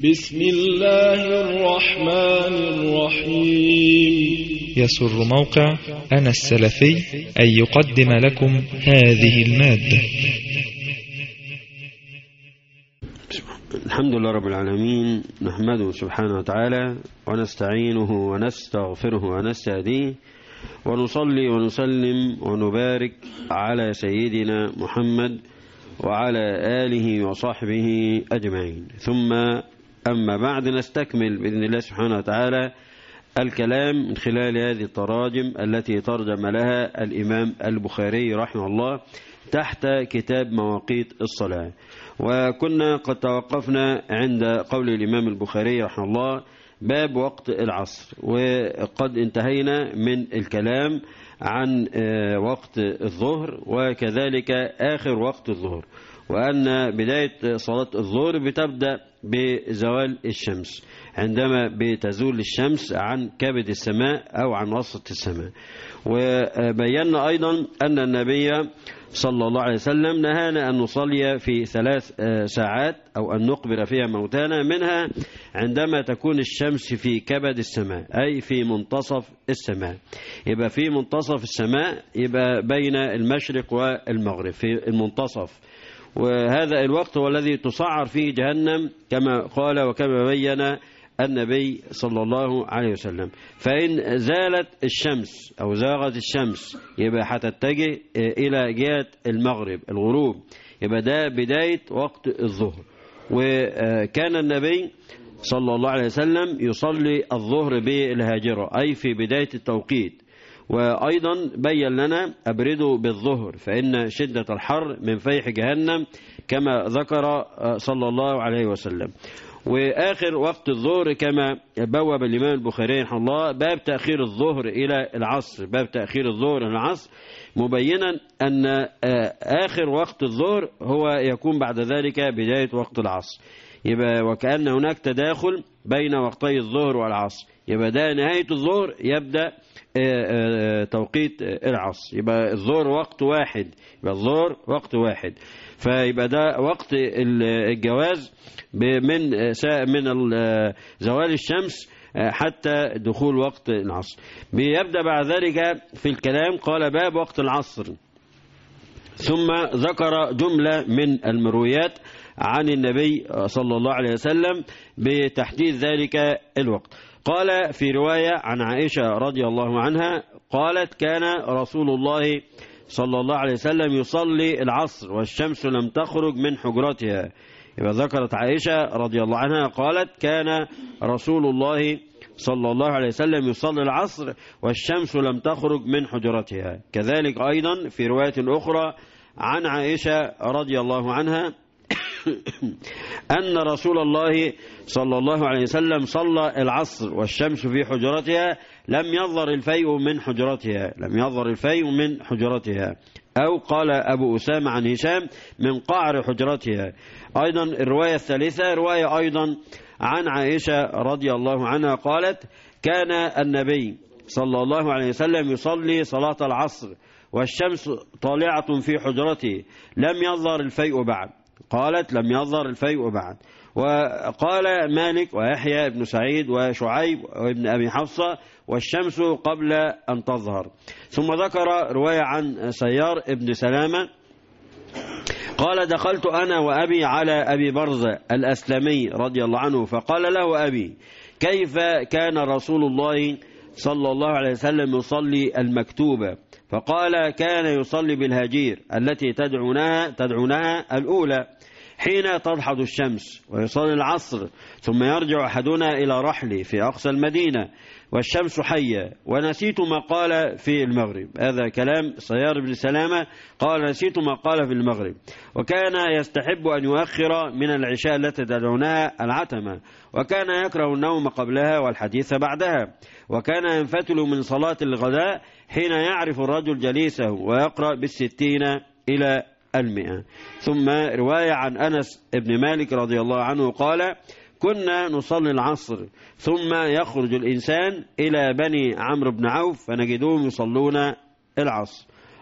بسم الله الرحمن الرحيم يسر موقع أنا السلفي أن يقدم لكم هذه المادة الحمد لله رب العالمين نحمده سبحانه وتعالى ونستعينه ونستغفره ونستهديه ونصلي ونسلم ونبارك على سيدنا محمد وعلى آله وصحبه أجمعين ثم أما بعد نستكمل بإذن الله سبحانه وتعالى الكلام من خلال هذه التراجم التي ترجم لها الإمام البخاري رحمه الله تحت كتاب مواقيت الصلاة وكنا قد توقفنا عند قول الإمام البخاري رحمه الله باب وقت العصر وقد انتهينا من الكلام عن وقت الظهر وكذلك آخر وقت الظهر وأن بداية صلاة الظهر بتبدأ بزوال الشمس عندما بتزول الشمس عن كبد السماء أو عن وسط السماء وبينا أيضا أن النبي صلى الله عليه وسلم نهانا أن نصلي في ثلاث ساعات أو أن نقبر فيها موتانا منها عندما تكون الشمس في كبد السماء أي في منتصف السماء يبقى في منتصف السماء يبقى بين المشرق والمغرب في المنتصف وهذا الوقت هو الذي تسعر فيه جهنم كما قال وكما بين النبي صلى الله عليه وسلم فإن زالت الشمس أو زاغت الشمس يبقى هتتجه إلى جهة المغرب الغروب يبقى ده بداية وقت الظهر وكان النبي صلى الله عليه وسلم يصلي الظهر بالهاجرة أي في بداية التوقيت وأيضا بين لنا أبردوا بالظهر فإن شدة الحر من فيح جهنم كما ذكر صلى الله عليه وسلم وآخر وقت الظهر كما بوب الإمام البخاري رحمه الله باب تأخير الظهر إلى العصر باب تأخير الظهر إلى العصر مبينا أن آخر وقت الظهر هو يكون بعد ذلك بداية وقت العصر يبقى وكأن هناك تداخل بين وقتي الظهر والعصر يبقى ده نهاية الظهر يبدأ توقيت العصر يبقى الظهر وقت واحد يبقى الظهر وقت واحد فيبقى ده وقت الجواز من من زوال الشمس حتى دخول وقت العصر بيبدأ بعد ذلك في الكلام قال باب وقت العصر ثم ذكر جملة من المرويات عن النبي صلى الله عليه وسلم بتحديد ذلك الوقت قال في رواية عن عائشة رضي الله عنها قالت كان رسول الله صلى الله عليه وسلم يصلي العصر والشمس لم تخرج من حجرتها يبقى ذكرت عائشة رضي الله عنها قالت كان رسول الله صلى الله عليه وسلم يصلي العصر والشمس لم تخرج من حجرتها كذلك أيضا في رواية أخرى عن عائشة رضي الله عنها أن رسول الله صلى الله عليه وسلم صلى العصر والشمس في حجرتها لم يظهر الفيء من حجرتها لم يظهر الفيء من حجرتها أو قال أبو أسامة عن هشام من قعر حجرتها أيضا الرواية الثالثة رواية أيضا عن عائشة رضي الله عنها قالت كان النبي صلى الله عليه وسلم يصلي صلاة العصر والشمس طالعة في حجرته لم يظهر الفيء بعد قالت لم يظهر الفيء بعد وقال مالك ويحيى بن سعيد وشعيب وابن أبي حفصة والشمس قبل أن تظهر ثم ذكر رواية عن سيار ابن سلامة قال دخلت أنا وأبي على أبي برزة الأسلمي رضي الله عنه فقال له أبي كيف كان رسول الله صلى الله عليه وسلم يصلي المكتوبة فقال كان يصلي بالهجير التي تدعونها تدعونها الأولى حين تضحض الشمس ويصلي العصر ثم يرجع أحدنا إلى رحله في أقصى المدينة والشمس حية ونسيت ما قال في المغرب هذا كلام سيار بن سلامة قال نسيت ما قال في المغرب وكان يستحب أن يؤخر من العشاء التي تدعونها العتمة وكان يكره النوم قبلها والحديث بعدها وكان ينفتل من صلاة الغداء حين يعرف الرجل جليسه ويقرأ بالستين إلى المئة ثم رواية عن أنس بن مالك رضي الله عنه قال كنا نصلي العصر ثم يخرج الإنسان إلى بني عمرو بن عوف فنجدهم يصلون العصر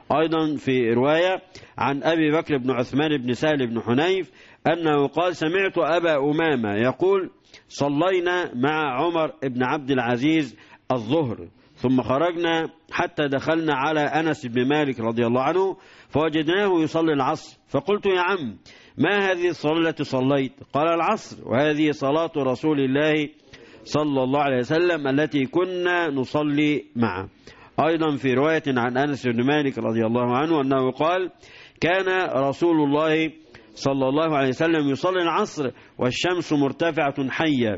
أيضا في رواية عن أبي بكر بن عثمان بن سهل بن حنيف أنه قال سمعت أبا أمامة يقول صلينا مع عمر بن عبد العزيز الظهر ثم خرجنا حتى دخلنا على أنس بن مالك رضي الله عنه فوجدناه يصلي العصر فقلت يا عم ما هذه الصلاة التي صليت قال العصر وهذه صلاة رسول الله صلى الله عليه وسلم التي كنا نصلي معه أيضا في رواية عن أنس بن مالك رضي الله عنه أنه قال كان رسول الله صلى الله عليه وسلم يصلي العصر والشمس مرتفعة حية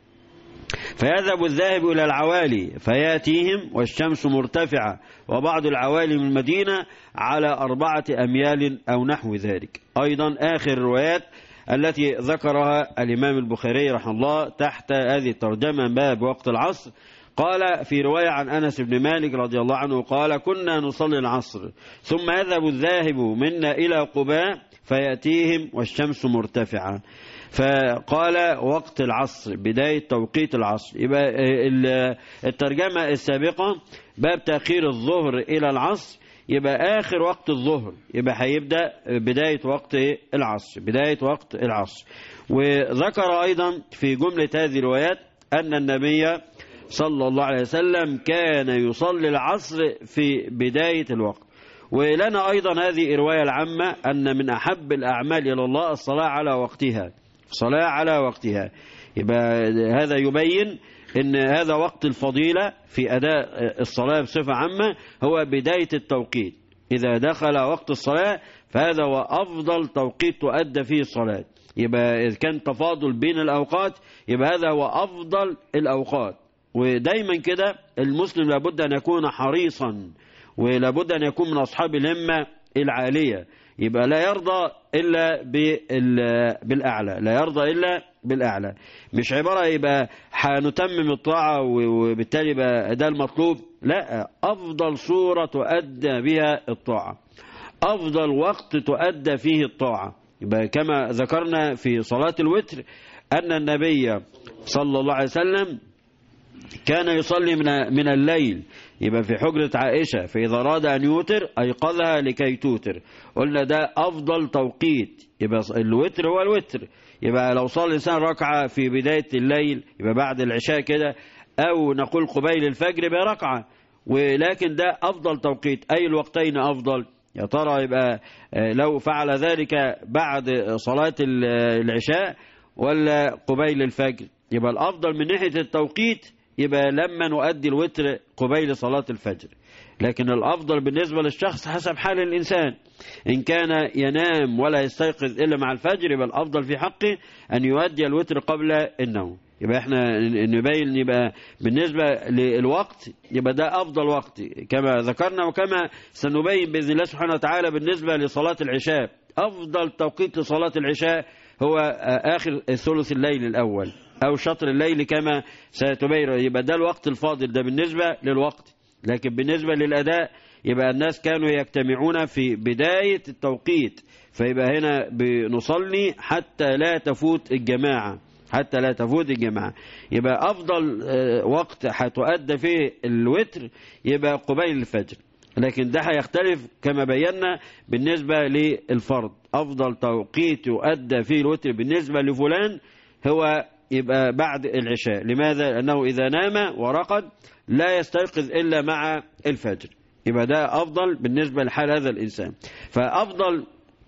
فيذهب الذاهب إلى العوالي فياتيهم والشمس مرتفعة وبعض العوالي من المدينة على أربعة أميال أو نحو ذلك أيضا آخر الروايات التي ذكرها الإمام البخاري رحمه الله تحت هذه الترجمة باب وقت العصر قال في رواية عن أنس بن مالك رضي الله عنه قال كنا نصلي العصر ثم يذهب الذاهب منا إلى قباء فيأتيهم والشمس مرتفعة فقال وقت العصر بداية توقيت العصر يبقى الترجمة السابقة باب تأخير الظهر إلى العصر يبقى آخر وقت الظهر يبقى هيبدأ بداية وقت العصر بداية وقت العصر وذكر أيضا في جملة هذه الروايات أن النبي صلى الله عليه وسلم كان يصلي العصر في بداية الوقت ولنا أيضا هذه الرواية العامة أن من أحب الأعمال إلى الله الصلاة على وقتها الصلاة على وقتها يبقى هذا يبين ان هذا وقت الفضيلة في أداء الصلاة بصفة عامة هو بداية التوقيت إذا دخل وقت الصلاة فهذا هو أفضل توقيت تؤدى فيه الصلاة يبقى إذا كان تفاضل بين الأوقات يبقى هذا هو أفضل الأوقات ودايما كده المسلم لابد أن يكون حريصا ولابد أن يكون من أصحاب الهمة العالية يبقى لا يرضى إلا بالأعلى لا يرضى إلا بالأعلى مش عبارة يبقى هنتمم الطاعة وبالتالي يبقى ده المطلوب لا أفضل صورة تؤدى بها الطاعة أفضل وقت تؤدى فيه الطاعة يبقى كما ذكرنا في صلاة الوتر أن النبي صلى الله عليه وسلم كان يصلي من من الليل يبقى في حجرة عائشة فإذا أراد أن يوتر أيقظها لكي توتر قلنا ده أفضل توقيت يبقى الوتر هو الوتر يبقى لو صلى الإنسان ركعة في بداية الليل يبقى بعد العشاء كده أو نقول قبيل الفجر بركعة ولكن ده أفضل توقيت أي الوقتين أفضل يا ترى يبقى لو فعل ذلك بعد صلاة العشاء ولا قبيل الفجر يبقى الأفضل من ناحية التوقيت يبقى لما نؤدي الوتر قبيل صلاة الفجر لكن الأفضل بالنسبة للشخص حسب حال الإنسان إن كان ينام ولا يستيقظ إلا مع الفجر يبقى الأفضل في حقه أن يؤدي الوتر قبل النوم يبقى احنا نبين يبقى بالنسبة للوقت يبقى ده أفضل وقت كما ذكرنا وكما سنبين بإذن الله سبحانه وتعالى بالنسبة لصلاة العشاء أفضل توقيت لصلاة العشاء هو آخر ثلث الليل الأول أو شطر الليل كما ستبين يبقى ده الوقت الفاضل ده بالنسبة للوقت لكن بالنسبة للأداء يبقى الناس كانوا يجتمعون في بداية التوقيت فيبقى هنا بنصلي حتى لا تفوت الجماعة حتى لا تفوت الجماعة يبقى أفضل وقت هتؤدى فيه الوتر يبقى قبيل الفجر لكن ده هيختلف كما بينا بالنسبة للفرض أفضل توقيت يؤدى فيه الوتر بالنسبة لفلان هو يبقى بعد العشاء لماذا؟ لأنه إذا نام ورقد لا يستيقظ إلا مع الفجر يبقى ده أفضل بالنسبة لحال هذا الإنسان فأفضل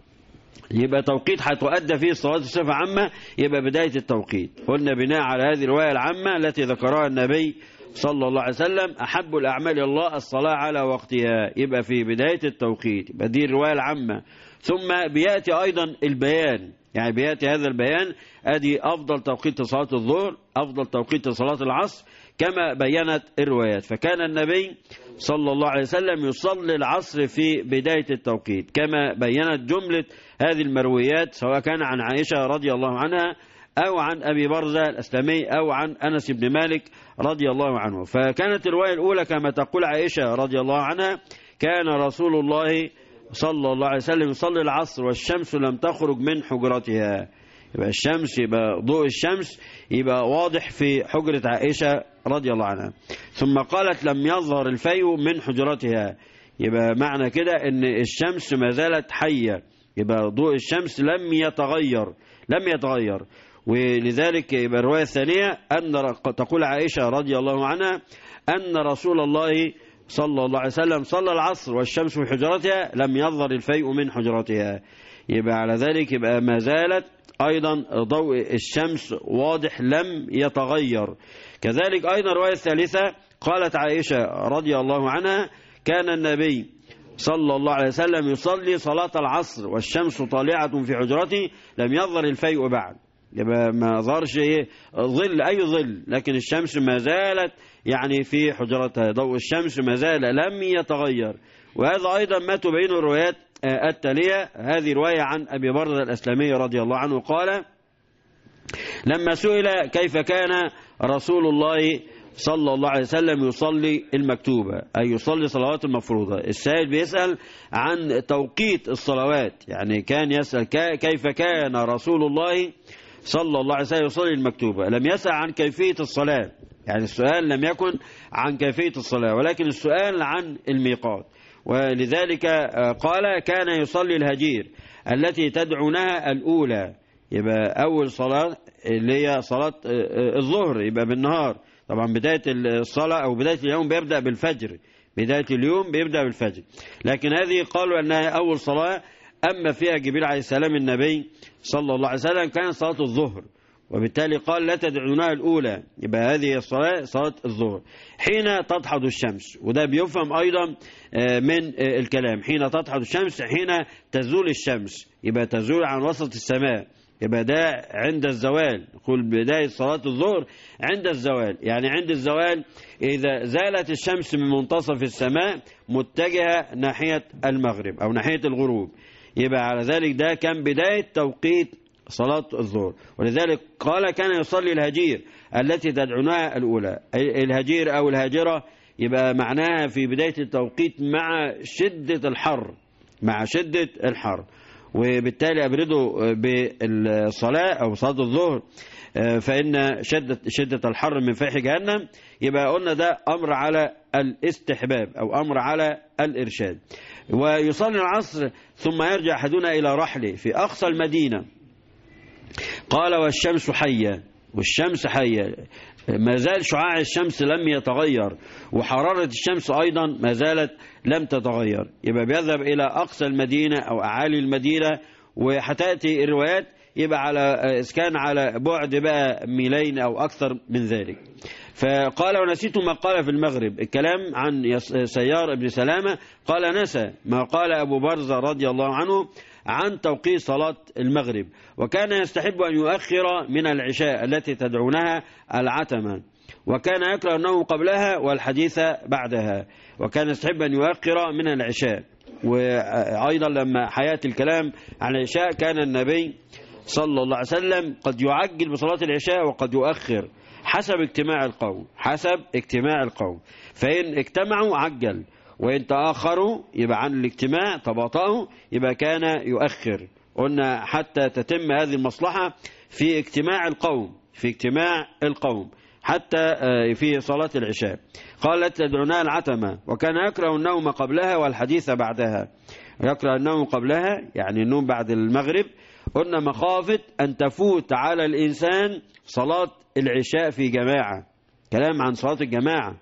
يبقى توقيت هتؤدى فيه الصلاة بصفة عامة يبقى بداية التوقيت قلنا بناء على هذه الرواية العامة التي ذكرها النبي صلى الله عليه وسلم أحب الأعمال إلى الله الصلاة على وقتها يبقى في بداية التوقيت يبقى دي الرواية العامة ثم بيأتي أيضا البيان يعني بيأتي هذا البيان أدي أفضل توقيت لصلاة الظهر أفضل توقيت لصلاة العصر كما بينت الروايات فكان النبي صلى الله عليه وسلم يصلي العصر في بداية التوقيت كما بينت جملة هذه المرويات سواء كان عن عائشة رضي الله عنها أو عن أبي برزة الأسلمي أو عن أنس بن مالك رضي الله عنه فكانت الرواية الأولى كما تقول عائشة رضي الله عنها كان رسول الله صلى الله عليه وسلم يصلي العصر والشمس لم تخرج من حجرتها يبقى الشمس يبقى ضوء الشمس يبقى واضح في حجرة عائشة رضي الله عنها ثم قالت لم يظهر الفيء من حجرتها يبقى معنى كده ان الشمس ما زالت حية يبقى ضوء الشمس لم يتغير لم يتغير ولذلك يبقى الرواية الثانية أن تقول عائشة رضي الله عنها أن رسول الله صلى الله عليه وسلم صلى العصر والشمس في حجرتها لم يظهر الفيء من حجرتها يبقى على ذلك يبقى ما زالت أيضا ضوء الشمس واضح لم يتغير كذلك أيضا الرواية الثالثة قالت عائشة رضي الله عنها كان النبي صلى الله عليه وسلم يصلي صلاة العصر والشمس طالعة في حجرته لم يظهر الفيء بعد يبقى ما ظهرش ايه ظل اي ظل لكن الشمس ما زالت يعني في حجرتها ضوء الشمس ما زال لم يتغير وهذا ايضا ما تبين الروايات التالية هذه رواية عن ابي برده الاسلامي رضي الله عنه قال لما سئل كيف كان رسول الله صلى الله عليه وسلم يصلي المكتوبة أي يصلي صلوات المفروضة السائل بيسأل عن توقيت الصلوات يعني كان يسأل كيف كان رسول الله صلى الله عليه وسلم يصلي المكتوبة لم يسأل عن كيفية الصلاة يعني السؤال لم يكن عن كيفية الصلاة ولكن السؤال عن الميقات ولذلك قال كان يصلي الهجير التي تدعونها الأولى يبقى أول صلاة اللي هي صلاة الظهر يبقى بالنهار طبعا بداية الصلاة أو بداية اليوم بيبدأ بالفجر بداية اليوم بيبدأ بالفجر لكن هذه قالوا أنها أول صلاة أما فيها جبريل عليه السلام النبي صلى الله عليه وسلم كان صلاة الظهر وبالتالي قال لا تدعونها الأولى يبقى هذه الصلاة صلاة الظهر حين تضحض الشمس وده بيفهم أيضا من الكلام حين تضحض الشمس حين تزول الشمس يبقى تزول عن وسط السماء يبقى ده عند الزوال نقول بداية صلاة الظهر عند الزوال يعني عند الزوال إذا زالت الشمس من منتصف السماء متجهة ناحية المغرب أو ناحية الغروب يبقى على ذلك ده كان بداية توقيت صلاة الظهر ولذلك قال كان يصلي الهجير التي تدعونها الأولى الهجير أو الهاجرة يبقى معناها في بداية التوقيت مع شدة الحر مع شدة الحر وبالتالي أبردوا بالصلاة أو صلاة الظهر فإن شدة, شدة الحر من فيح جهنم يبقى قلنا ده أمر على الاستحباب أو أمر على الإرشاد ويصلي العصر ثم يرجع أحدنا إلى رحله في أقصى المدينة قال والشمس حية والشمس حية ما زال شعاع الشمس لم يتغير وحرارة الشمس أيضا ما زالت لم تتغير يبقى بيذهب إلى أقصى المدينة أو أعالي المدينة وحتأتي الروايات يبقى على إسكان على بعد بقى ميلين أو أكثر من ذلك فقال ونسيت ما قال في المغرب الكلام عن سيار ابن سلامة قال نسى ما قال أبو برزة رضي الله عنه عن توقيت صلاة المغرب وكان يستحب أن يؤخر من العشاء التي تدعونها العتمة وكان يكره النوم قبلها والحديث بعدها وكان يستحب أن يؤخر من العشاء وأيضا لما حياة الكلام عن العشاء كان النبي صلى الله عليه وسلم قد يعجل بصلاة العشاء وقد يؤخر حسب اجتماع القوم حسب اجتماع القوم فإن اجتمعوا عجل وإن تأخروا يبقى عن الاجتماع تباطأوا يبقى كان يؤخر قلنا حتى تتم هذه المصلحة في اجتماع القوم في اجتماع القوم حتى في صلاة العشاء قالت تدعونها العتمة وكان يكره النوم قبلها والحديث بعدها يكره النوم قبلها يعني النوم بعد المغرب قلنا مخافة أن تفوت على الإنسان صلاة العشاء في جماعة كلام عن صلاة الجماعة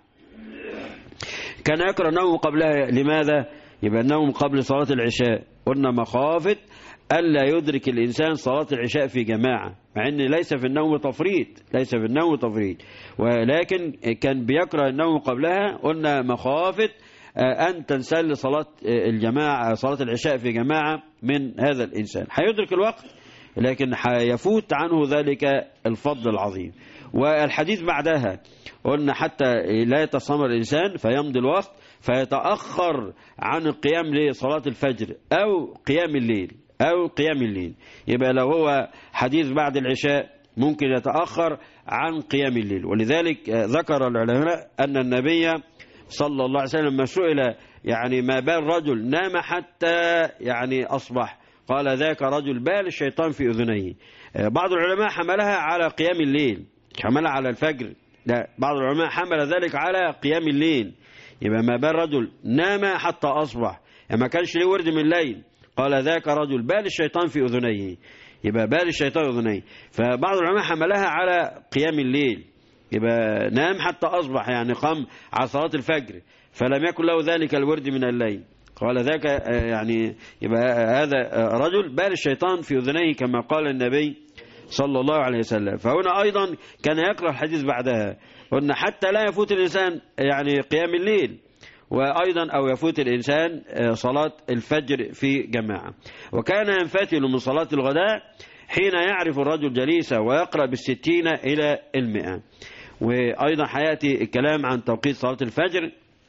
كان يكره النوم قبلها لماذا يبقى النوم قبل صلاة العشاء قلنا مخافة ألا يدرك الإنسان صلاة العشاء في جماعة مع أن ليس في النوم تفريط ليس في النوم تفريط ولكن كان بيكره النوم قبلها قلنا مخافة أن تنسل صلاة الجماعة صلاة العشاء في جماعة من هذا الإنسان هيدرك الوقت لكن هيفوت عنه ذلك الفضل العظيم والحديث بعدها قلنا حتى لا يتصمر الإنسان فيمضي الوقت فيتأخر عن القيام لصلاة الفجر أو قيام الليل أو قيام الليل يبقى لو هو حديث بعد العشاء ممكن يتأخر عن قيام الليل ولذلك ذكر العلماء أن النبي صلى الله عليه وسلم لما سئل يعني ما بال رجل نام حتى يعني أصبح قال ذاك رجل بال الشيطان في أذنيه بعض العلماء حملها على قيام الليل حملها على الفجر لا بعض العلماء حمل ذلك على قيام الليل يبقى ما بال رجل نام حتى أصبح يعني ما كانش ليه ورد من الليل قال ذاك رجل بال الشيطان في أذنيه يبقى بال الشيطان في أذنيه فبعض العلماء حملها على قيام الليل يبقى نام حتى أصبح يعني قام على صلاة الفجر فلم يكن له ذلك الورد من الليل قال ذاك يعني يبقى هذا رجل بال الشيطان في أذنيه كما قال النبي صلى الله عليه وسلم فهنا أيضا كان يقرأ الحديث بعدها قلنا حتى لا يفوت الإنسان يعني قيام الليل وأيضا أو يفوت الإنسان صلاة الفجر في جماعة وكان ينفتل من صلاة الغداء حين يعرف الرجل جليسه ويقرأ بالستين إلى المئة وأيضا حياتي الكلام عن توقيت صلاة الفجر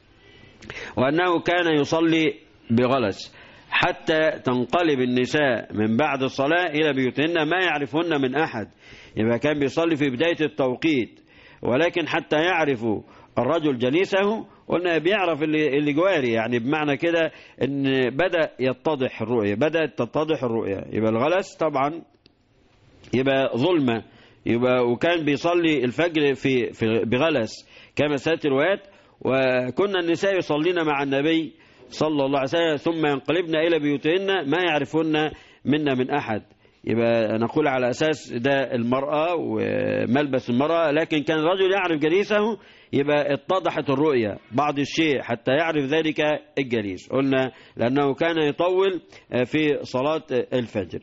وأنه كان يصلي بغلس حتى تنقلب النساء من بعد الصلاة إلى بيوتهن ما يعرفهن من أحد يبقى كان بيصلي في بداية التوقيت ولكن حتى يعرف الرجل جليسه قلنا بيعرف اللي, اللي جواري يعني بمعنى كده ان بدأ يتضح الرؤية بدأت تتضح الرؤية يبقى الغلس طبعا يبقى ظلمة يبقى وكان بيصلي الفجر في, في بغلس كما سات الروايات وكنا النساء يصلين مع النبي صلى الله عليه وسلم ثم ينقلبن إلى بيوتهن ما يعرفن منا من أحد يبقى نقول على أساس ده المرأة وملبس المرأة لكن كان الرجل يعرف جليسه يبقى اتضحت الرؤية بعض الشيء حتى يعرف ذلك الجليس قلنا لأنه كان يطول في صلاة الفجر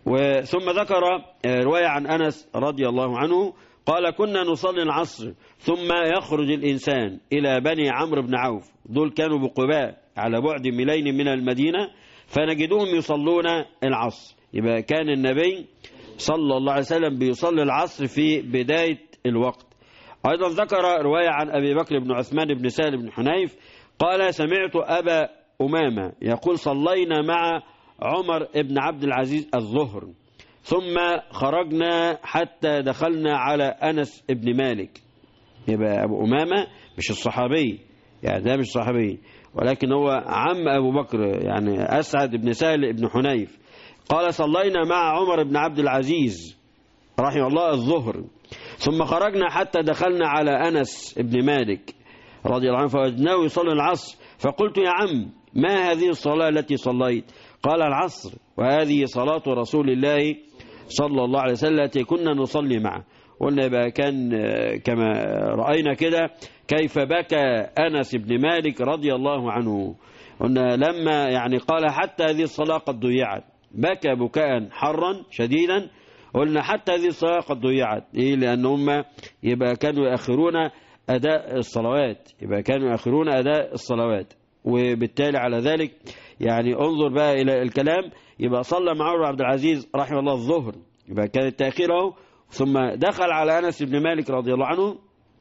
ثم ذكر رواية عن أنس رضي الله عنه قال كنا نصلي العصر ثم يخرج الإنسان إلى بني عمرو بن عوف دول كانوا بقباء على بعد ميلين من المدينة فنجدهم يصلون العصر يبقى كان النبي صلى الله عليه وسلم بيصلي العصر في بداية الوقت أيضا ذكر رواية عن أبي بكر بن عثمان بن سالم بن حنيف قال سمعت أبا أمامة يقول صلينا مع عمر بن عبد العزيز الظهر ثم خرجنا حتى دخلنا على أنس بن مالك يبقى أبو أمامة مش الصحابي يعني ده مش صحابي ولكن هو عم أبو بكر يعني أسعد بن سهل بن حنيف قال صلينا مع عمر بن عبد العزيز رحمه الله الظهر ثم خرجنا حتى دخلنا على أنس بن مالك رضي الله عنه فوجدناه يصلي العصر فقلت يا عم ما هذه الصلاة التي صليت قال العصر وهذه صلاة رسول الله صلى الله عليه وسلم التي كنا نصلي معه قلنا يبقى كان كما رأينا كده كيف بكى أنس بن مالك رضي الله عنه قلنا لما يعني قال حتى هذه الصلاة قد ضيعت بكى بكاء حرا شديدا قلنا حتى هذه الصلاة قد ضيعت إيه لأن هم يبقى كانوا يأخرون أداء الصلوات يبقى كانوا يأخرون أداء الصلوات وبالتالي على ذلك يعني انظر بقى إلى الكلام يبقى صلى مع عمر عبد العزيز رحمه الله الظهر يبقى كان التأخير اهو ثم دخل على أنس بن مالك رضي الله عنه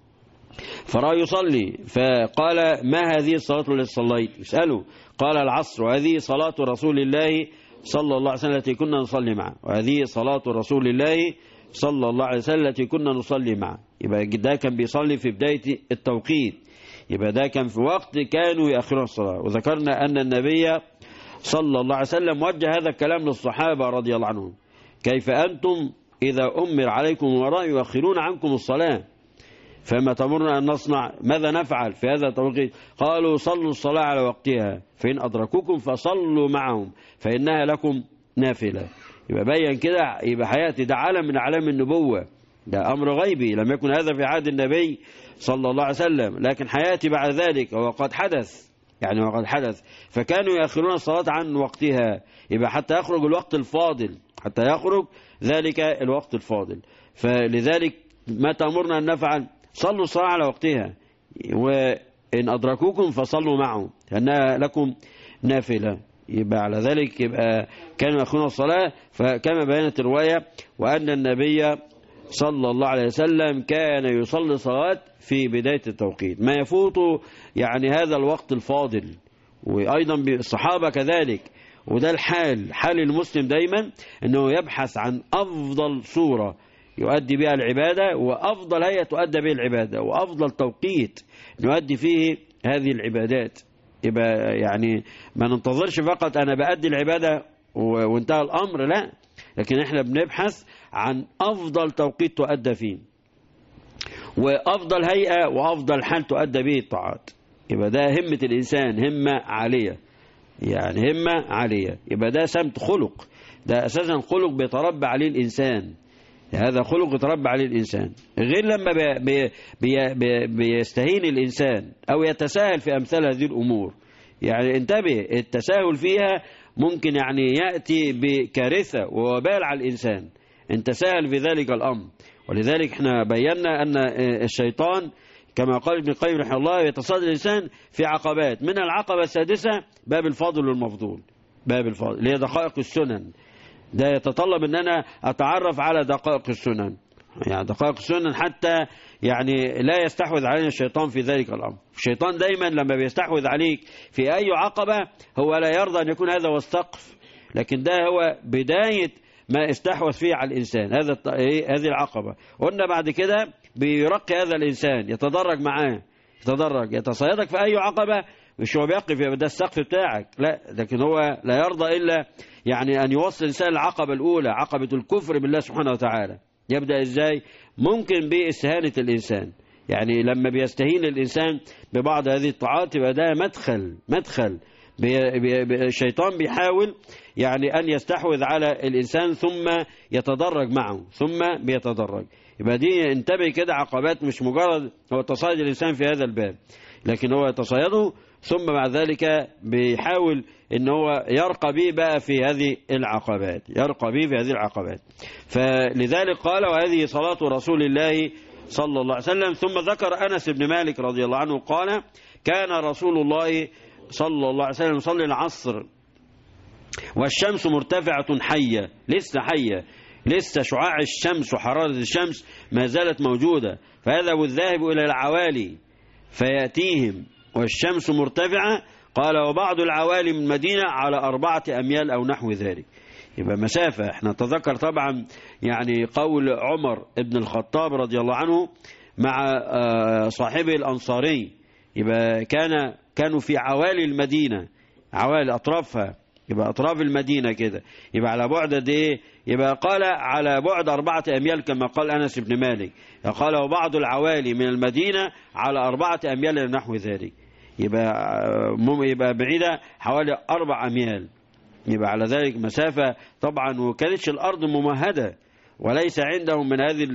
فرأى يصلي فقال ما هذه الصلاة التي صليت اسأله قال العصر وهذه صلاة رسول الله صلى الله عليه وسلم التي كنا نصلي معه وهذه صلاة رسول الله صلى الله عليه وسلم التي كنا نصلي معه يبقى ده كان بيصلي في بداية التوقيت يبقى ده كان في وقت كانوا يأخرون الصلاة وذكرنا أن النبي صلى الله عليه وسلم وجه هذا الكلام للصحابة رضي الله عنهم كيف أنتم إذا أمر عليكم وراء يؤخرون عنكم الصلاة فما تمرنا أن نصنع ماذا نفعل في هذا التوقيت قالوا صلوا الصلاة على وقتها فإن أدركوكم فصلوا معهم فإنها لكم نافلة يبقى بين كده يبقى حياتي ده علم من أعلام النبوة ده أمر غيبي لم يكن هذا في عهد النبي صلى الله عليه وسلم لكن حياتي بعد ذلك وقد حدث يعني وقد حدث فكانوا يأخرون الصلاة عن وقتها يبقى حتى يخرج الوقت الفاضل حتى يخرج ذلك الوقت الفاضل فلذلك ما تأمرنا أن نفعل صلوا الصلاة على وقتها وإن أدركوكم فصلوا معهم لأنها لكم نافلة يبقى على ذلك يبقى كانوا يأخذون الصلاة فكما بينت الرواية وأن النبي صلى الله عليه وسلم كان يصلي صلاة في بداية التوقيت ما يفوت يعني هذا الوقت الفاضل وأيضا الصحابة كذلك وده الحال حال المسلم دايما أنه يبحث عن أفضل صورة يؤدي بها العبادة وأفضل هيئة تؤدى بها العبادة وأفضل توقيت نؤدي فيه هذه العبادات يبقى يعني ما ننتظرش فقط أنا بأدي العبادة وانتهى الأمر لا لكن احنا بنبحث عن أفضل توقيت تؤدى فيه وأفضل هيئة وأفضل حال تؤدى به الطاعات يبقى ده همة الإنسان همة عالية يعني همة عالية يبقى ده سمت خلق ده أساسا خلق بيتربى عليه الإنسان هذا خلق يتربى عليه الإنسان غير لما بي بي بي بي بيستهين الإنسان أو يتساهل في أمثال هذه الأمور يعني انتبه التساهل فيها ممكن يعني يأتي بكارثة ووبال على الإنسان انت سهل في ذلك الأمر ولذلك احنا بينا أن الشيطان كما قال ابن القيم رحمه الله يتصادر الإنسان في عقبات من العقبة السادسة باب الفضل والمفضول باب الفضل اللي هي دقائق السنن ده يتطلب ان انا اتعرف على دقائق السنن يعني دقائق السنن حتى يعني لا يستحوذ علينا الشيطان في ذلك الامر الشيطان دايما لما بيستحوذ عليك في اي عقبة هو لا يرضى ان يكون هذا هو السقف لكن ده هو بداية ما استحوذ فيه على الإنسان هذا هذه العقبة قلنا بعد كده بيرقي هذا الإنسان يتدرج معاه يتدرج يتصيدك في أي عقبة مش هو بيقف يبقى ده السقف بتاعك لا لكن هو لا يرضى إلا يعني أن يوصل الإنسان العقبة الأولى عقبة الكفر بالله سبحانه وتعالى يبدأ إزاي ممكن باستهانة الإنسان يعني لما بيستهين الإنسان ببعض هذه الطاعات يبقى ده مدخل مدخل بي بي الشيطان بيحاول يعني أن يستحوذ على الإنسان ثم يتدرج معه ثم بيتدرج يبقى دي انتبه كده عقبات مش مجرد هو تصيد الإنسان في هذا الباب لكن هو يتصيده ثم بعد ذلك بيحاول ان هو يرقى به بقى في هذه العقبات يرقى به في هذه العقبات فلذلك قال وهذه صلاة رسول الله صلى الله عليه وسلم ثم ذكر أنس بن مالك رضي الله عنه قال كان رسول الله صلى الله عليه وسلم يصلي العصر والشمس مرتفعة حية لسه حية لسه شعاع الشمس وحرارة الشمس ما زالت موجودة فيذهب الذاهب إلى العوالي فيأتيهم والشمس مرتفعة قال وبعض العوالي من المدينة على أربعة أميال أو نحو ذلك يبقى مسافة احنا نتذكر طبعا يعني قول عمر ابن الخطاب رضي الله عنه مع صاحبه الأنصاري يبقى كان كانوا في عوالي المدينة عوالي أطرافها يبقى أطراف المدينة كده يبقى على بعد قد إيه يبقى قال على بعد أربعة أميال كما قال أنس بن مالك قال وبعض العوالي من المدينة على أربعة أميال نحو ذلك يبقى يبقى بعيدة حوالي أربع أميال يبقى على ذلك مسافة طبعا وكانتش الأرض ممهدة وليس عندهم من هذه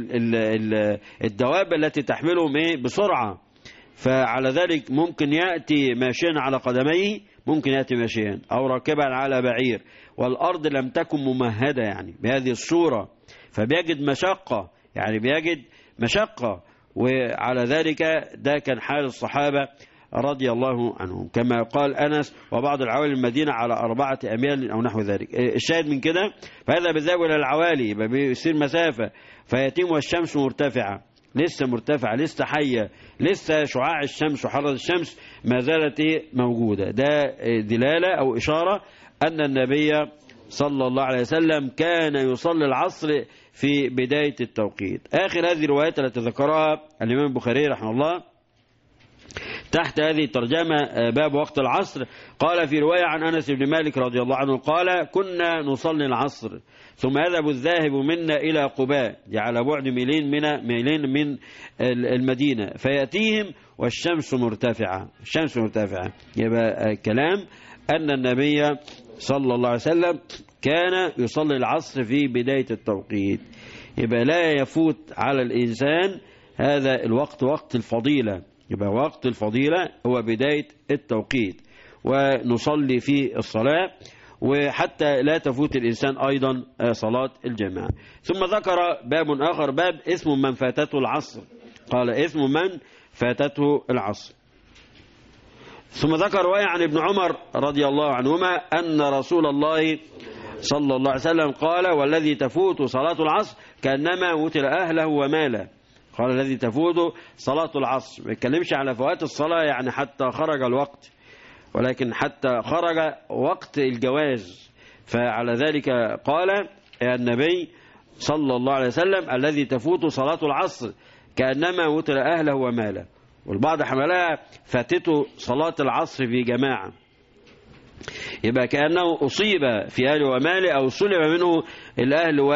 الدواب التي تحملهم إيه بسرعة فعلى ذلك ممكن يأتي ماشيا على قدميه ممكن يأتي ماشيا أو راكبا على بعير والأرض لم تكن ممهدة يعني بهذه الصورة فبيجد مشقة يعني بيجد مشقة وعلى ذلك ده كان حال الصحابة رضي الله عنهم كما قال أنس وبعض العوالي المدينة على أربعة أميال أو نحو ذلك الشاهد من كده فهذا بالذهاب إلى العوالي يبقى بيصير مسافة فيتم والشمس مرتفعة لسه مرتفعة لسه حية لسه شعاع الشمس وحرارة الشمس ما زالت موجودة ده دلالة أو إشارة أن النبي صلى الله عليه وسلم كان يصلي العصر في بداية التوقيت آخر هذه الروايات التي ذكرها الإمام البخاري رحمه الله تحت هذه الترجمة باب وقت العصر قال في رواية عن أنس بن مالك رضي الله عنه قال كنا نصلي العصر ثم يذهب الذاهب منا إلى قباء على بعد ميلين من ميلين من المدينة فيأتيهم والشمس مرتفعة الشمس مرتفعة يبقى كلام أن النبي صلى الله عليه وسلم كان يصلي العصر في بداية التوقيت يبقى لا يفوت على الإنسان هذا الوقت وقت الفضيلة يبقى وقت الفضيلة هو بداية التوقيت ونصلي في الصلاة وحتى لا تفوت الإنسان أيضا صلاة الجماعة ثم ذكر باب آخر باب اسم من فاتته العصر قال اسم من فاتته العصر ثم ذكر رواية عن ابن عمر رضي الله عنهما أن رسول الله صلى الله عليه وسلم قال والذي تفوت صلاة العصر كأنما وتر أهله وماله قال الذي تفوت صلاة العصر ما يتكلمش على فوات الصلاة يعني حتى خرج الوقت ولكن حتى خرج وقت الجواز فعلى ذلك قال يا النبي صلى الله عليه وسلم الذي تفوت صلاة العصر كأنما وتر أهله وماله والبعض حملها فاتته صلاة العصر في جماعة يبقى كأنه أصيب في أهله وماله أو سلب منه الأهل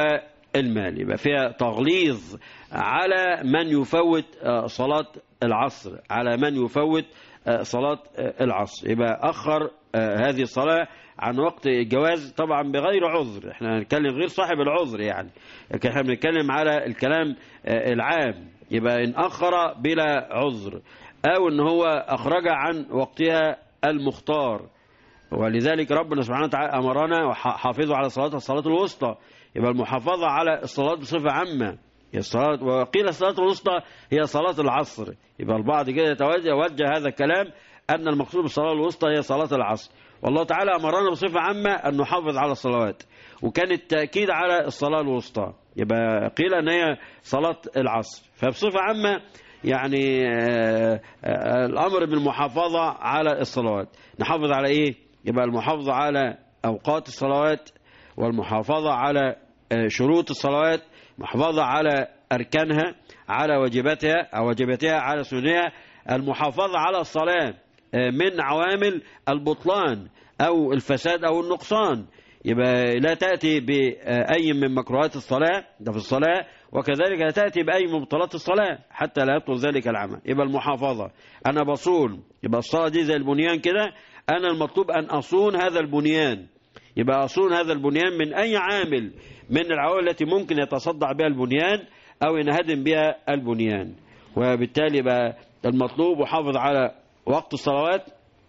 المال يبقى فيها تغليظ على من يفوت صلاة العصر على من يفوت صلاة العصر يبقى أخر هذه الصلاة عن وقت الجواز طبعا بغير عذر احنا هنتكلم غير صاحب العذر يعني لكن احنا بنتكلم على الكلام العام يبقى ان اخر بلا عذر او ان هو اخرج عن وقتها المختار ولذلك ربنا سبحانه وتعالى امرنا وحافظوا على صلاه الصلاه الوسطى يبقى المحافظه على الصلاه بصفه عامه هي الصلاة وقيل الصلاة الوسطى هي صلاة العصر يبقى البعض كده يتوجه هذا الكلام أن المقصود بالصلاة الوسطى هي صلاة العصر والله تعالى أمرنا بصفة عامة أن نحافظ على الصلوات وكان التأكيد على الصلاة الوسطى يبقى قيل أن هي صلاة العصر فبصفة عامة يعني آآ آآ الأمر بالمحافظة على الصلوات نحافظ على إيه يبقى المحافظة على أوقات الصلوات والمحافظة على شروط الصلوات محافظة على أركانها على واجباتها أو واجباتها على سنها المحافظة على الصلاة من عوامل البطلان أو الفساد أو النقصان يبقى لا تأتي بأي من مكروهات الصلاة ده في الصلاة وكذلك لا تأتي بأي من مبطلات الصلاة حتى لا يبطل ذلك العمل يبقى المحافظة أنا بصون يبقى الصلاة دي زي البنيان كده أنا المطلوب أن أصون هذا البنيان يبقى أصون هذا البنيان من أي عامل من العوامل التي ممكن يتصدع بها البنيان أو ينهدم بها البنيان وبالتالي بقى المطلوب وحافظ على وقت الصلوات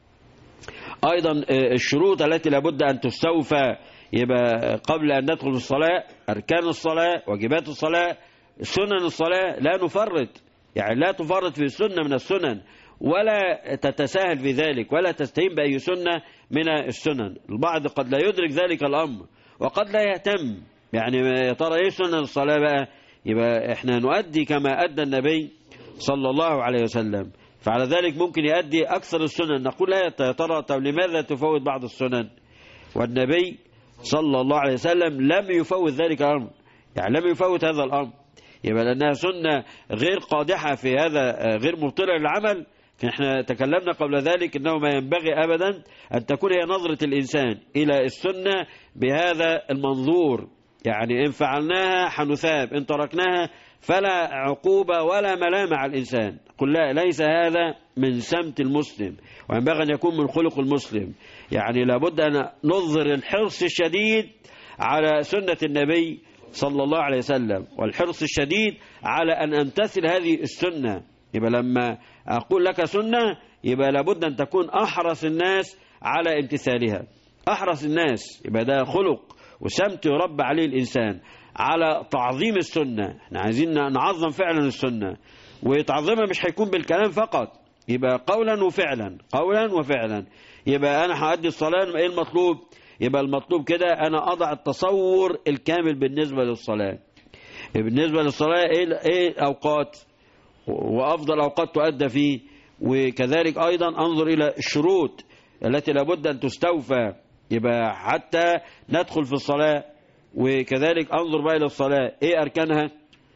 أيضا الشروط التي لابد أن تستوفى يبقى قبل أن ندخل في الصلاة أركان الصلاة واجبات الصلاة سنن الصلاة لا نفرط يعني لا تفرط في سنة من السنن ولا تتساهل في ذلك ولا تستهين بأي سنة من السنن البعض قد لا يدرك ذلك الأمر وقد لا يهتم يعني يا ترى ايه سنن الصلاة بقى يبقى احنا نؤدي كما أدى النبي صلى الله عليه وسلم فعلى ذلك ممكن يؤدي أكثر السنن نقول لا يا ترى طب لماذا تفوت بعض السنن والنبي صلى الله عليه وسلم لم يفوت ذلك الأمر يعني لم يفوت هذا الأمر يبقى لأنها سنة غير قادحة في هذا غير مبطلة للعمل احنا تكلمنا قبل ذلك انه ما ينبغي ابدا ان تكون هي نظرة الانسان الى السنة بهذا المنظور يعني ان فعلناها حنثاب ان تركناها فلا عقوبة ولا ملامة على الانسان قل لا ليس هذا من سمت المسلم وينبغي ان يكون من خلق المسلم يعني لابد ان نظهر الحرص الشديد على سنة النبي صلى الله عليه وسلم والحرص الشديد على ان امتثل هذه السنة يبقى لما أقول لك سنة يبقى لابد أن تكون أحرص الناس على امتثالها أحرص الناس يبقى ده خلق وسمت يربى عليه الإنسان على تعظيم السنة احنا عايزين نعظم فعلا السنة وتعظيمها مش هيكون بالكلام فقط يبقى قولا وفعلا قولا وفعلا يبقى أنا هأدي الصلاة إيه المطلوب يبقى المطلوب كده أنا أضع التصور الكامل بالنسبة للصلاة بالنسبة للصلاة إيه, إيه أوقات وأفضل أوقات تؤدى فيه وكذلك أيضا أنظر إلى الشروط التي لابد أن تستوفى يبقى حتى ندخل في الصلاة وكذلك أنظر بقى إلى الصلاة إيه أركانها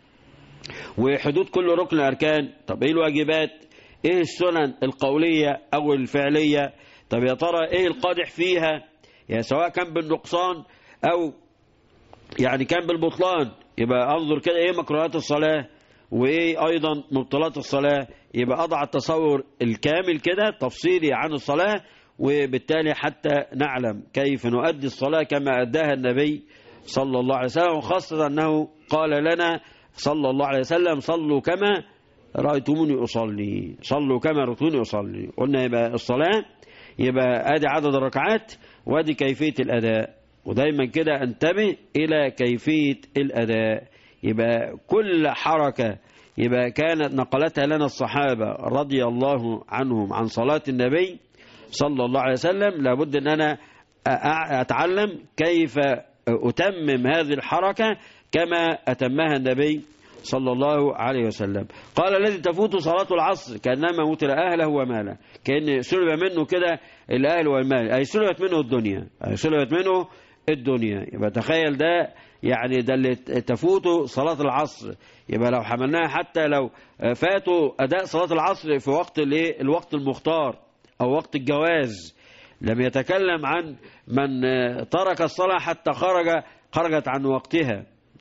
وحدود كل ركن أركان طب إيه الواجبات إيه السنن القولية أو الفعلية طب يا ترى إيه القادح فيها يعني سواء كان بالنقصان أو يعني كان بالبطلان يبقى أنظر كده إيه مكروهات الصلاة وايه ايضا مبطلات الصلاة يبقى اضع التصور الكامل كده تفصيلي عن الصلاة وبالتالي حتى نعلم كيف نؤدي الصلاة كما أداها النبي صلى الله عليه وسلم وخاصة أنه قال لنا صلى الله عليه وسلم صلوا كما رأيتموني أصلي صلوا كما رأيتموني أصلي قلنا يبقى الصلاة يبقى ادي عدد الركعات وادي كيفية الأداء ودايما كده انتبه إلى كيفية الأداء يبقى كل حركة يبقى كانت نقلتها لنا الصحابة رضي الله عنهم عن صلاة النبي صلى الله عليه وسلم لابد أن أنا أتعلم كيف أتمم هذه الحركة كما أتمها النبي صلى الله عليه وسلم قال الذي تفوت صلاة العصر كأنما موت أهله وماله كأن سلب منه كده الأهل والمال أي سلبت منه الدنيا أي سلبت منه الدنيا يبقى تخيل ده يعني ده اللي تفوته صلاة العصر يبقى لو حملناها حتى لو فاتوا أداء صلاة العصر في وقت الايه الوقت المختار أو وقت الجواز لم يتكلم عن من ترك الصلاة حتى خرج خرجت عن وقتها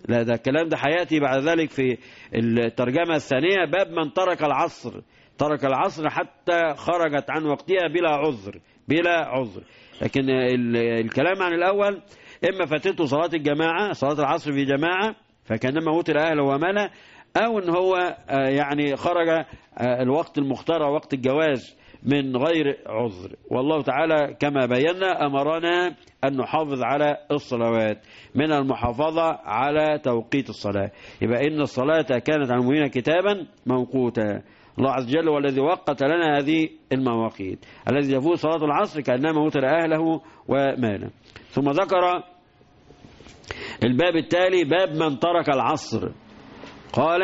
لا ده الكلام ده هياتي بعد ذلك في الترجمة الثانية باب من ترك العصر ترك العصر حتى خرجت عن وقتها بلا عذر بلا عذر لكن ال- الكلام عن الأول إما فاتته صلاة الجماعة صلاة العصر في جماعة فكانما وتر أهله وماله أو إن هو آه، يعني خرج آه، الوقت المختار أو وقت الجواز من غير عذر والله تعالى كما بينا أمرنا أن نحافظ على الصلوات من المحافظة على توقيت الصلاة يبقى إن الصلاة كانت على المؤمنين كتابا موقوتا الله عز وجل هو الذي وقت لنا هذه المواقيت الذي يفوت صلاة العصر كأنما وتر أهله وماله ثم ذكر الباب التالي باب من ترك العصر قال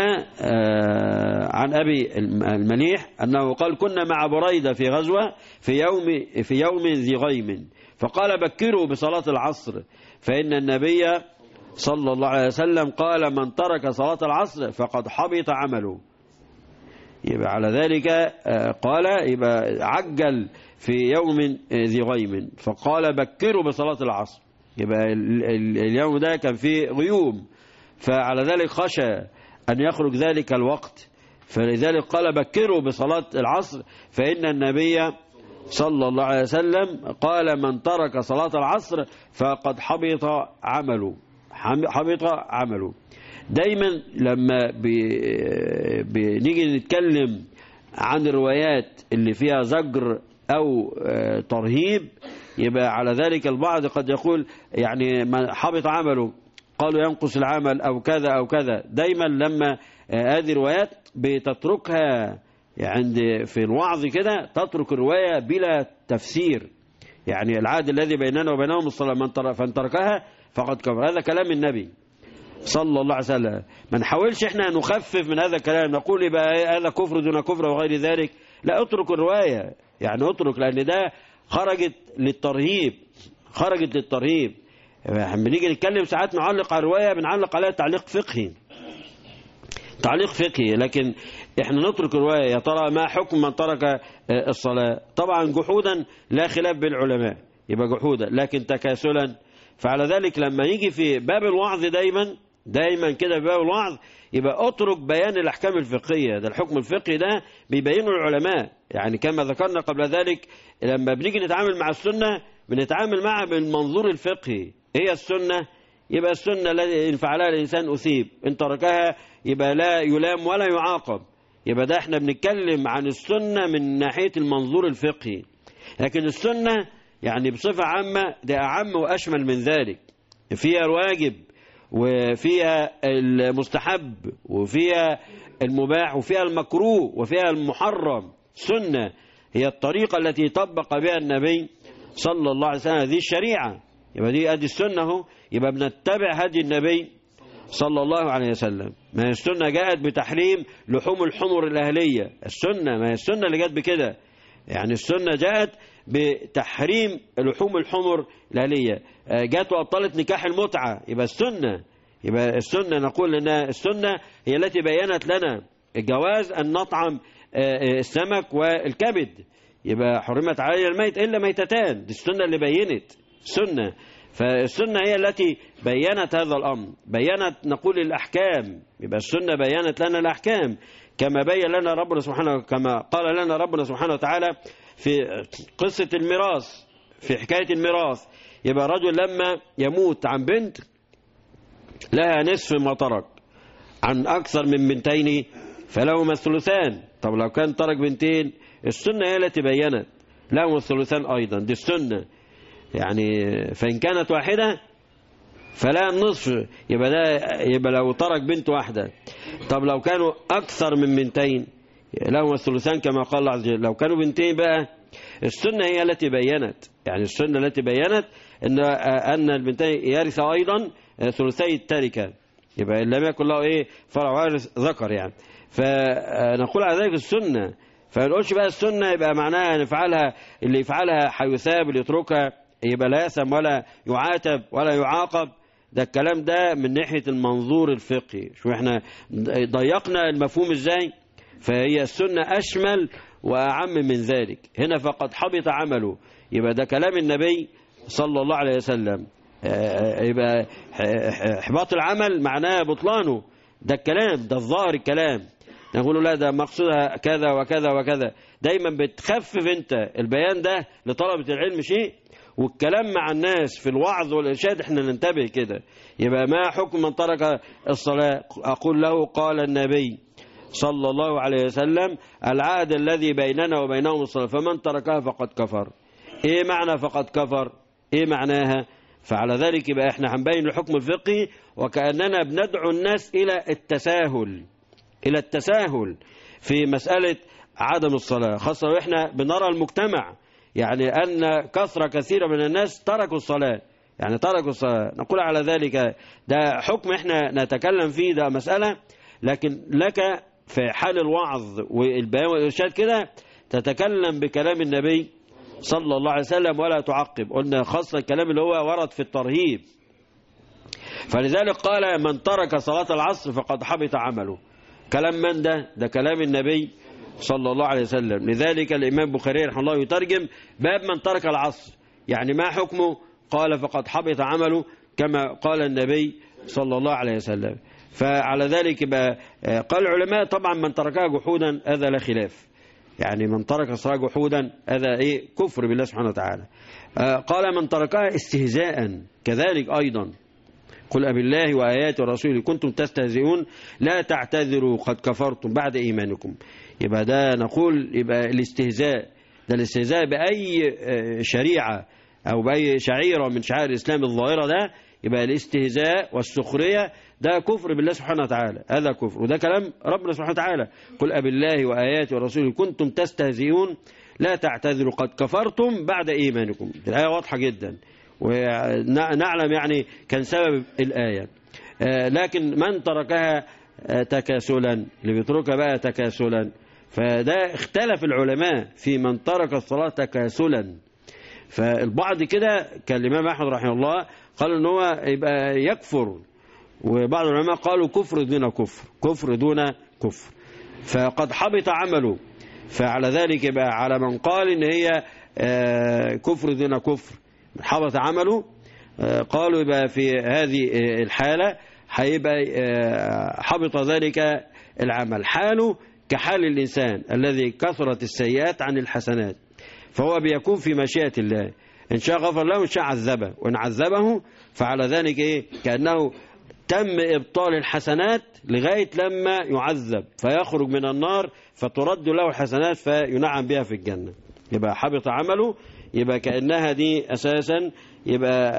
آه عن أبي المليح أنه قال كنا مع بريدة في غزوة في يوم, في يوم ذي غيم فقال بكروا بصلاة العصر فإن النبي صلى الله عليه وسلم قال من ترك صلاة العصر فقد حبط عمله يبقى على ذلك آه، قال يبقى عجل في يوم آه، ذي غيم فقال بكروا بصلاة العصر يبقى ال- ال- اليوم ده كان فيه غيوم فعلى ذلك خشى أن يخرج ذلك الوقت فلذلك قال بكروا بصلاة العصر فإن النبي صلى الله عليه وسلم قال من ترك صلاة العصر فقد حبط عمله حم- حبط عمله دايما لما بي- بنيجي نتكلم عن الروايات اللي فيها زجر أو آه، ترهيب يبقى على ذلك البعض قد يقول يعني من حبط عمله قالوا ينقص العمل أو كذا أو كذا دايما لما آه، هذه الروايات بتتركها عند في الوعظ كده تترك الرواية بلا تفسير يعني العهد الذي بيننا وبينهم الصلاة من ترك فان تركها فقد كفر هذا كلام النبي صلى الله عليه وسلم ما نحاولش احنا نخفف من هذا الكلام نقول يبقى إيه هذا كفر دون كفر وغير ذلك لا اترك الرواية يعني اترك لأن ده خرجت للترهيب خرجت للترهيب لما بنيجي نتكلم ساعات نعلق على الرواية بنعلق عليها تعليق فقهي تعليق فقهي لكن احنا نترك الرواية يا ترى ما حكم من ترك آه، الصلاة طبعا جحودا لا خلاف بين العلماء يبقى جحودا لكن تكاسلا فعلى ذلك لما يجي في باب الوعظ دايما دايما كده في باب الوعظ يبقى اترك بيان الاحكام الفقهيه ده الحكم الفقهي ده بيبينه العلماء يعني كما ذكرنا قبل ذلك لما بنيجي نتعامل مع السنه بنتعامل معها بالمنظور الفقهي هي السنه يبقى السنه التي ان فعلها الانسان اثيب ان تركها يبقى لا يلام ولا يعاقب يبقى ده احنا بنتكلم عن السنه من ناحيه المنظور الفقهي لكن السنه يعني بصفه عامه ده اعم واشمل من ذلك فيها الواجب وفيها المستحب وفيها المباح وفيها المكروه وفيها المحرم سنة هي الطريقة التي طبق بها النبي صلى الله عليه وسلم هذه الشريعة يبقى دي ادي السنة اهو يبقى بنتبع هدي النبي صلى الله عليه وسلم ما هي السنة جاءت بتحريم لحوم الحمر الأهلية السنة ما هي السنة اللي جاءت بكده يعني السنة جاءت بتحريم لحوم الحمر الأهلية آه، جاءت وأبطلت نكاح المتعة يبقى السنة يبقى السنة نقول أن السنة هي التي بينت لنا الجواز أن نطعم آه، آه، السمك والكبد يبقى حرمت علينا الميت إلا ميتتان دي السنة اللي بينت سنة فالسنة هي التي بينت هذا الأمر بينت نقول الأحكام يبقى السنة بينت لنا الأحكام كما بين لنا ربنا سبحانه كما قال لنا ربنا سبحانه وتعالى في قصة الميراث في حكاية الميراث يبقى رجل لما يموت عن بنت لها نصف ما ترك عن أكثر من بنتين فلهما الثلثان طب لو كان ترك بنتين السنة هي التي بينت لهم الثلثان أيضا دي السنة يعني فإن كانت واحدة فلا النصف يبقى ده يبقى لو ترك بنت واحدة طب لو كانوا أكثر من بنتين لهم الثلثان كما قال الله عز وجل لو كانوا بنتين بقى السنة هي التي بينت يعني السنة التي بينت أن أن البنتين يرث أيضا ثلثي التركة يبقى إن لم يكن له إيه فرع وارث ذكر يعني فنقول على ذلك السنة فما نقولش بقى السنة يبقى معناها نفعلها اللي يفعلها حيثاب اللي يتركها يبقى لا يثم ولا يعاتب ولا يعاقب ده الكلام ده من ناحية المنظور الفقهي شو احنا ضيقنا المفهوم ازاي فهي السنة أشمل وأعم من ذلك هنا فقد حبط عمله يبقى ده كلام النبي صلى الله عليه وسلم آه، يبقى ح- احباط العمل معناه بطلانه ده الكلام ده الظاهر الكلام نقول له لا ده مقصودها كذا وكذا وكذا دايما بتخفف انت البيان ده لطلبة العلم شيء والكلام مع الناس في الوعظ والإرشاد احنا ننتبه كده يبقى ما حكم من ترك الصلاة أقول له قال النبي صلى الله عليه وسلم العهد الذي بيننا وبينهم الصلاة فمن تركها فقد كفر ايه معنى فقد كفر ايه معناها فعلى ذلك يبقى احنا هنبين الحكم الفقهي وكأننا بندعو الناس إلى التساهل إلى التساهل في مسألة عدم الصلاة خاصة وإحنا بنرى المجتمع يعني أن كثرة كثيرة من الناس تركوا الصلاة يعني تركوا الصلاة نقول على ذلك ده حكم إحنا نتكلم فيه ده مسألة لكن لك في حال الوعظ والبيان والإرشاد كده تتكلم بكلام النبي صلى الله عليه وسلم ولا تعقب قلنا خاصة الكلام اللي هو ورد في الترهيب فلذلك قال من ترك صلاة العصر فقد حبط عمله كلام من ده ده كلام النبي صلى الله عليه وسلم لذلك الإمام بخاري رحمه الله يترجم باب من ترك العصر يعني ما حكمه قال فقد حبط عمله كما قال النبي صلى الله عليه وسلم فعلى ذلك بقى قال العلماء طبعا من تركها جحودا هذا لا خلاف يعني من ترك الصلاة جحودا هذا ايه كفر بالله سبحانه وتعالى قال من تركها استهزاء كذلك أيضا قل أبي الله وآياته ورسوله كنتم تستهزئون لا تعتذروا قد كفرتم بعد إيمانكم يبقى ده نقول يبقى الاستهزاء ده الاستهزاء بأي شريعة أو بأي شعيرة من شعائر الإسلام الظاهرة ده يبقى الاستهزاء والسخرية ده كفر بالله سبحانه وتعالى هذا كفر وده كلام ربنا سبحانه وتعالى قل أبي الله وآياته ورسوله كنتم تستهزئون لا تعتذروا قد كفرتم بعد إيمانكم الآية واضحة جدا ونعلم يعني كان سبب الآية لكن من تركها تكاسلا اللي بيتركها بقى تكاسلا فده اختلف العلماء في من ترك الصلاة تكاسلا فالبعض كده كان الإمام أحمد رحمه الله قال ان هو يبقى يكفر وبعض العلماء قالوا كفر دون كفر كفر دون كفر فقد حبط عمله فعلى ذلك يبقى على من قال ان هي كفر دون كفر حبط عمله قالوا يبقى في هذه الحالة هيبقى حبط ذلك العمل حاله كحال الإنسان الذي كثرت السيئات عن الحسنات فهو بيكون في مشيئة الله إن شاء غفر له إن شاء عذبه وإن عذبه فعلى ذلك إيه كأنه تم إبطال الحسنات لغاية لما يعذب فيخرج من النار فترد له الحسنات فينعم بها في الجنة يبقى حبط عمله يبقى كأنها دي أساسا يبقى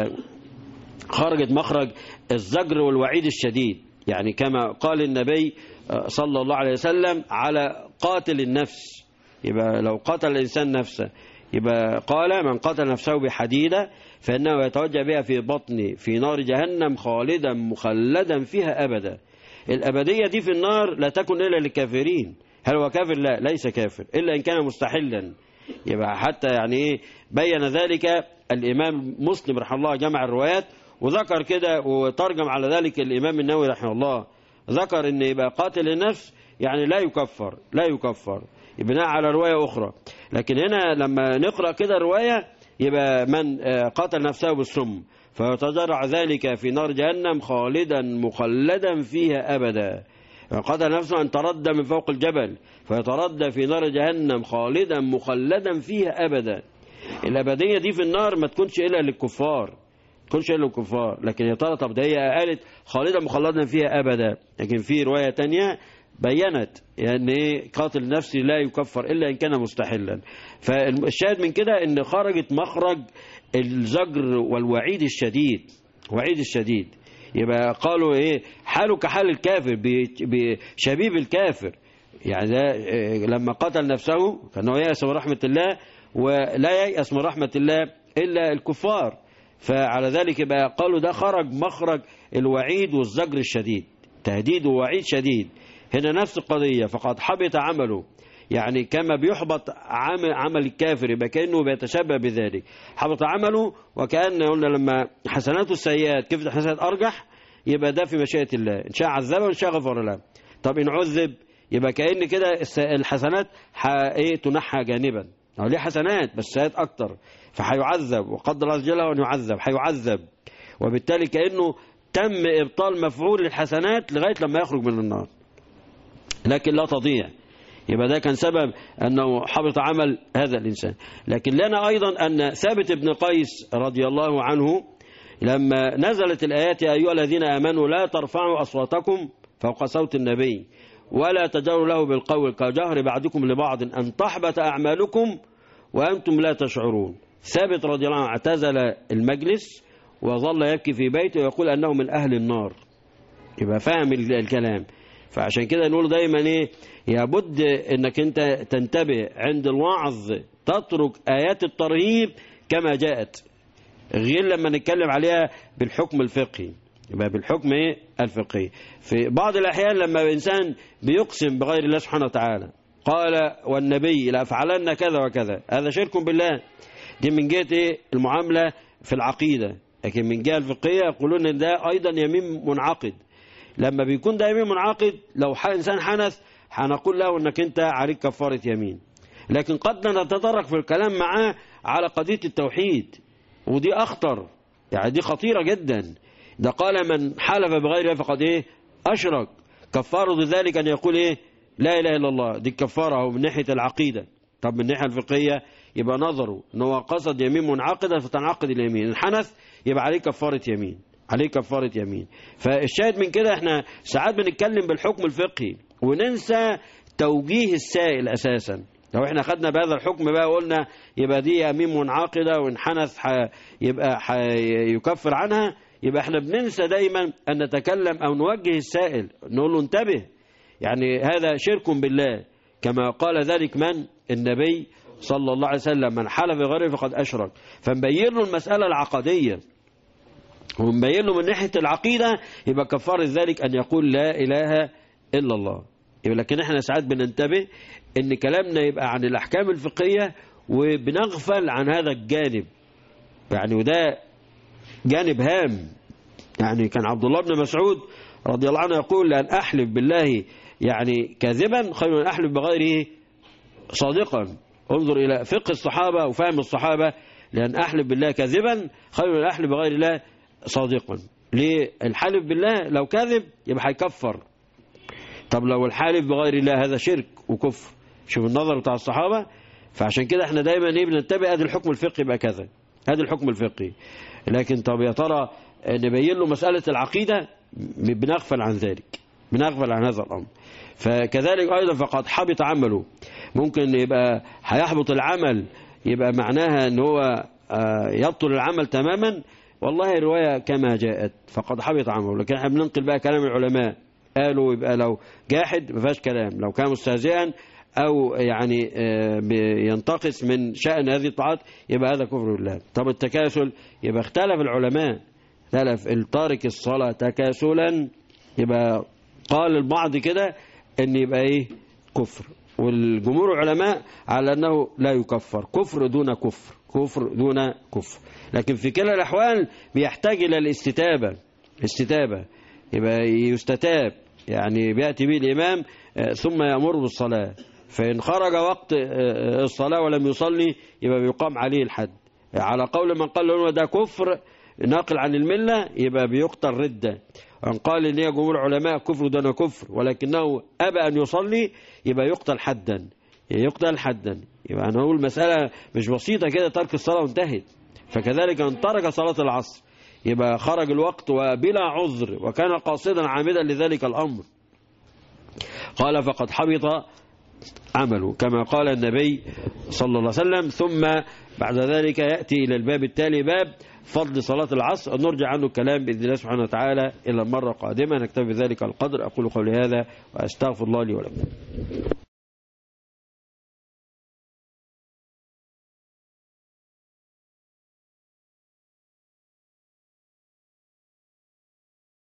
خرجت مخرج الزجر والوعيد الشديد يعني كما قال النبي صلى الله عليه وسلم على قاتل النفس يبقى لو قتل الإنسان نفسه يبقى قال من قتل نفسه بحديدة فإنه يتوجه بها في بطنه في نار جهنم خالدا مخلدا فيها أبدا الأبدية دي في النار لا تكن إلا للكافرين هل هو كافر لا ليس كافر إلا إن كان مستحلا يبقى حتى يعني إيه بين ذلك الإمام مسلم رحمه الله جمع الروايات وذكر كده وترجم على ذلك الإمام النووي رحمه الله ذكر ان يبقى قاتل النفس يعني لا يكفر لا يكفر بناء على رواية أخرى لكن هنا لما نقرأ كده رواية يبقى من قتل نفسه بالسم فيتجرع ذلك في نار جهنم خالدا مخلدا فيها أبدا قتل نفسه أن تردى من فوق الجبل فيتردى في نار جهنم خالدا مخلدا فيها أبدا الأبدية دي في النار ما تكونش إلا للكفار تكونش إلا للكفار لكن يا ترى طب ده هي قالت خالدا مخلدا فيها أبدا لكن في رواية تانية بينت يعني قاتل نفسي لا يكفر إلا إن كان مستحلا فالشاهد من كده إن خرجت مخرج الزجر والوعيد الشديد وعيد الشديد يبقى قالوا إيه حاله كحال الكافر بشبيب الكافر يعني ده لما قتل نفسه كأنه يأس من رحمة الله ولا ييأس من رحمة الله إلا الكفار فعلى ذلك يبقى قالوا ده خرج مخرج الوعيد والزجر الشديد تهديد ووعيد شديد هنا نفس القضية فقد حبط عمله يعني كما بيحبط عمل, عمل الكافر يبقى كأنه بيتشبه بذلك حبط عمله وكأن قلنا لما حسناته السيئات كيف الحسنات أرجح يبقى ده في مشيئة الله إن شاء عذبه وإن شاء غفر له طب إن عذب يبقى كأن كده الحسنات ايه تنحى جانبا هو ليه حسنات بس سيئات أكتر فهيعذب وقدر الله عز وجل أن يعذب هيعذب وبالتالي كأنه تم إبطال مفعول الحسنات لغاية لما يخرج من النار لكن لا تضيع يبقى ده كان سبب أنه حبط عمل هذا الإنسان لكن لنا أيضا أن ثابت بن قيس رضي الله عنه لما نزلت الآيات يا أيها الذين آمنوا لا ترفعوا أصواتكم فوق صوت النبي ولا تجروا له بالقول كجهر بعضكم لبعض أن تحبط أعمالكم وأنتم لا تشعرون ثابت رضي الله عنه اعتزل المجلس وظل يبكي في بيته ويقول أنه من أهل النار يبقى فاهم الكلام فعشان كده نقول دايما ايه يابد انك انت تنتبه عند الوعظ تترك ايات الترهيب كما جاءت غير لما نتكلم عليها بالحكم الفقهي يبقى بالحكم ايه الفقهي في بعض الاحيان لما الانسان بيقسم بغير الله سبحانه وتعالى قال والنبي لافعلن كذا وكذا هذا شرك بالله دي من جهه ايه المعامله في العقيده لكن من جهه الفقهيه يقولون ان ده ايضا يمين منعقد لما بيكون ده يمين منعقد لو انسان حنث هنقول له انك انت عليك كفاره يمين لكن قد نتطرق في الكلام معاه على قضيه التوحيد ودي اخطر يعني دي خطيره جدا ده قال من حلف بغير الله فقد ايه اشرك كفاره ذلك ان يقول ايه لا اله الا الله دي الكفاره اهو من ناحيه العقيده طب من الناحيه الفقهيه يبقى نظره ان هو قصد يمين منعقده فتنعقد اليمين الحنث يبقى عليه كفاره يمين عليه كفارة يمين فالشاهد من كده احنا ساعات بنتكلم بالحكم الفقهي وننسى توجيه السائل اساسا لو احنا خدنا بهذا الحكم بقى قلنا يبقى دي يمين منعقدة وانحنث يبقى يكفر عنها يبقى احنا بننسى دايما ان نتكلم او نوجه السائل نقول له انتبه يعني هذا شرك بالله كما قال ذلك من النبي صلى الله عليه وسلم من حلف بغيره فقد اشرك فنبين له المسألة العقدية ونبين له من ناحية العقيدة يبقى كفارة ذلك أن يقول لا إله إلا الله يبقى لكن احنا ساعات بننتبه ان كلامنا يبقى عن الأحكام الفقهية وبنغفل عن هذا الجانب يعني وده جانب هام يعني كان عبد الله بن مسعود رضي الله عنه يقول لأن أحلف بالله يعني كاذبا خير من أحلف بغيره صادقا انظر إلى فقه الصحابة وفهم الصحابة لأن أحلف بالله كاذبا خير من أحلف بغير الله صادقا ليه الحلف بالله لو كاذب يبقى هيكفر طب لو الحالف بغير الله هذا شرك وكفر شوف النظر بتاع الصحابة فعشان كده احنا دايما ايه بنتبع ادي الحكم الفقهي يبقى كذا ادي الحكم الفقهي لكن طب يا ترى نبين له مسألة العقيدة بنغفل عن ذلك بنغفل عن هذا الأمر فكذلك أيضا فقد حبط عمله ممكن يبقى هيحبط العمل يبقى معناها ان هو يبطل العمل تماما والله الرواية كما جاءت فقد حبط عمله لكن احنا بننقل بقى كلام العلماء قالوا يبقى لو جاحد ما فيهاش كلام لو كان مستهزئا او يعني ينتقص من شأن هذه الطاعات يبقى هذا كفر بالله طب التكاسل يبقى اختلف العلماء اختلف التارك الصلاة تكاسلا يبقى قال البعض كده ان يبقى ايه كفر والجمهور العلماء على أنه لا يكفر كفر دون كفر كفر دون كفر لكن في كلا الأحوال بيحتاج إلى الاستتابة استتابة يبقى يستتاب يعني بيأتي به الإمام ثم يأمر بالصلاة فإن خرج وقت الصلاة ولم يصلي يبقى بيقام عليه الحد على قول من قال له ده كفر ناقل عن الملة يبقى بيقتل ردة وان قال ان هي جمهور علماء كفر دون كفر ولكنه ابى ان يصلي يبقى يقتل حدا يقتل حدا يبقى انا اقول مساله مش بسيطه كده ترك الصلاه وانتهت فكذلك ان ترك صلاه العصر يبقى خرج الوقت وبلا عذر وكان قاصدا عامدا لذلك الامر قال فقد حبط عمله كما قال النبي صلى الله عليه وسلم ثم بعد ذلك يأتي إلى الباب التالي باب فضل صلاة العصر نرجع عنه الكلام بإذن الله سبحانه وتعالى إلى المرة القادمة نكتفي بذلك القدر أقول قولي هذا وأستغفر الله لي ولكم